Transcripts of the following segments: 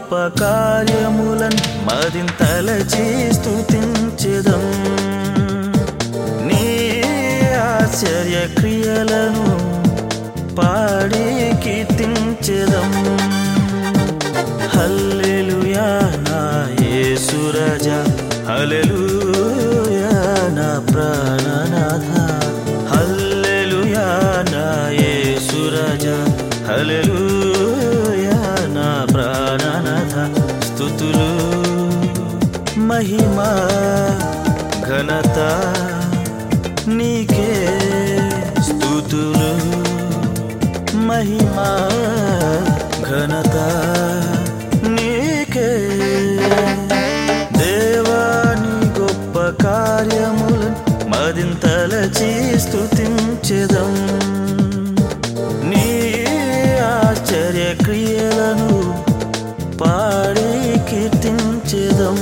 గొప్ప కార్యములను మరింతలచి స్తుతించెదం నీ ఆశ్చర్య క్రియలను పాడి కీర్తించెదం హల్లెలూయా నా యేసు రాజా హల్లెలూయా నా ప్రాణనాథ హల్లెలూయా నా యేసు రాజా హల్లెలూయా నా ప్రాణనాథ స్తుతులు మహిమా ఘనత నీకే స్తుతులు మహిమా ఘనత నీకే దేవాని గొప్ప కార్యములను మరింతలచి స్తుతించెదం నీ ఆశ్చర్య క్రియలను పాడి కీర్తించెదం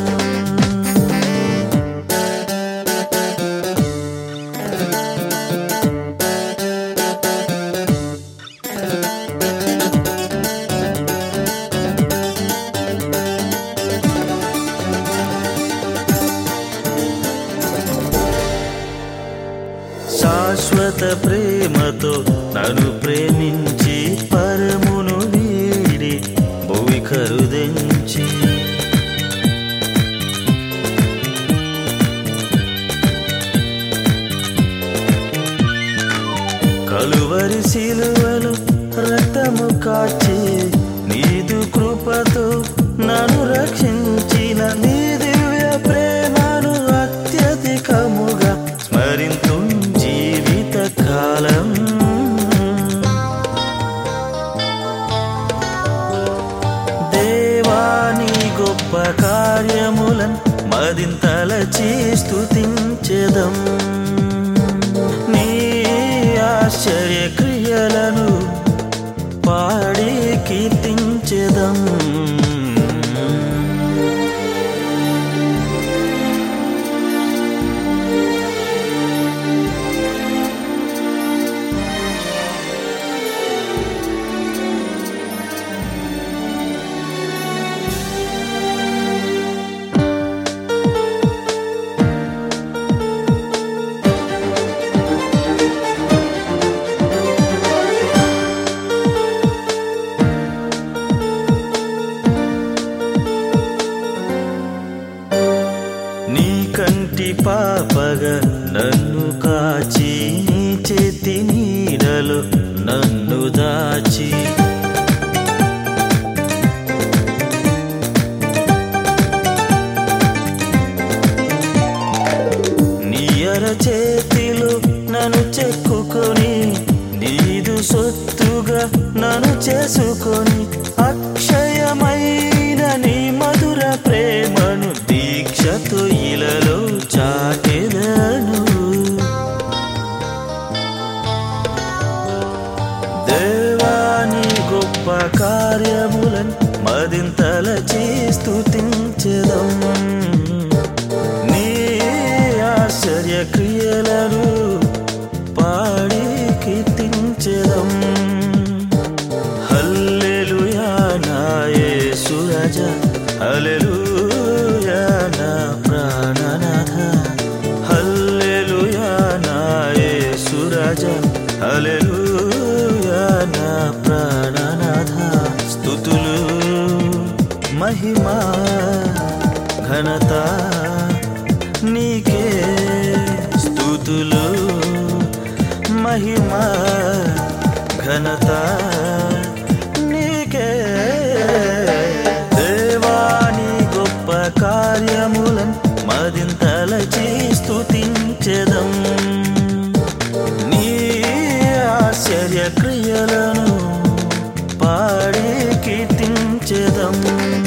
శాశ్వత ప్రేమతో నన్ను ప్రేమించి పరమును వీడి భూమి కరుదించి కలువరి శిలువలు రక్తము కాచి నీదు కృపతో నన్ను రక్షించిన నీ దివ్య ప్రేమను అత్యధికముగా స్మరింతు జీవిత కాలం దేవాని గొప్ప కార్యములను మరింతలచి స్తుతించెదం నీ ఆశ్చర్య క్రియలను పాడి కీర్తించెదం నీ కంటి పాపగా నన్ను కాచి నీ చేతి నీడలో నన్ను దాచి నీ అర చేతిలో నన్ను చెక్కుకొని నీదు సొత్తుగా నన్ను చేసుకొని అక్షయమైన నీ మధుర ప్రేమను దీక్షతో ఇలలో చాటెదను దేవాని గొప్ప కార్యములను మరింతలచి స్తుతించెదం నీ ఆశ్చర్య క్రియలను పాడి కీర్తించెదం హల్లెలూయా నా యేసు రాజా హల్లెలూయా నా ప్రాణనాథ హల్లెలూయా నా యేసు రాజా హల్లెలూయా నా ప్రాణనాథ స్తుతులు మహిమా ఘనత నీకే స్తుతులు మహిమా ఘనత నీకే దేవాని గొప్ప కార్యములను మరింతలచి స్తుతించెదం నీ ఆశ్చర్య క్రియలను పాడి కీర్తించెదం